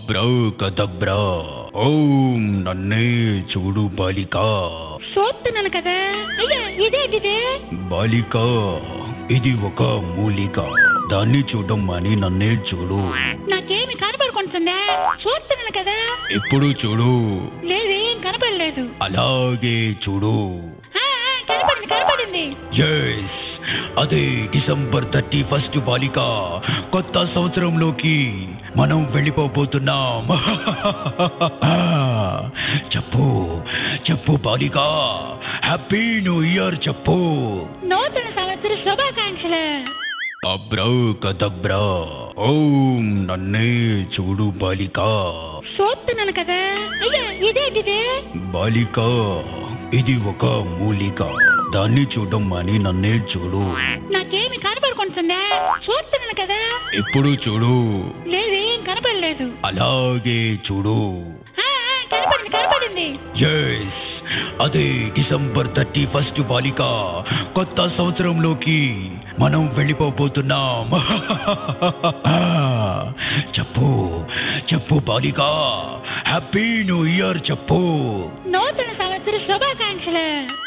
అబ్రాకదబ్రా ఓం నన్నే చూడు బాలిక చూస్తున్నాను కదా అయ్యా ఇదేంటిది బాలిక ఇది ఒక మూలిక దాన్ని చూడడం అని నన్నే చూడు నాకేమి కనపడుకుంటుందా చూస్తున్నాను కదా ఎప్పుడు చూడు లేదేం కనపడలేదు అలాగే చూడు ఆ, ఆ, కనపడింది కనపడింది ఎస్ అదే డిసెంబర్ థర్టీ ఫస్ట్ బాలిక కొత్త సంవత్సరంలోకి మనం వెళ్ళిపోబోతున్నాం చెప్పు చెప్పు బాలిక హ్యాపీ న్యూ ఇయర్ చెప్పు నూతన సంవత్సర శుభాకాంక్షలు అబ్రాకదబ్రా ఓం నన్నే చూడు బాలిక చూస్తున్నాను కదా అయ్యా ఇదేంటిది బాలిక ఇది ఒక మూలిక దాన్ని చూడడం అని నన్నే చూడు నాకేమి కనపడుకుంటుందా చూస్తున్నాను కదా ఎప్పుడు చూడు లేదేం కనపడలేదు అలాగే చూడు ఆ, ఆ, కనపడింది కనపడింది ఎస్ అదే డిసెంబర్ థర్టీ ఫస్ట్ బాలిక కొత్త సంవత్సరంలోకి మనం వెళ్ళిపోబోతున్నాం చెప్పు చెప్పు బాలిక హ్యాపీ న్యూ ఇయర్ చెప్పు నూతన సంవత్సర శుభాకాంక్షలు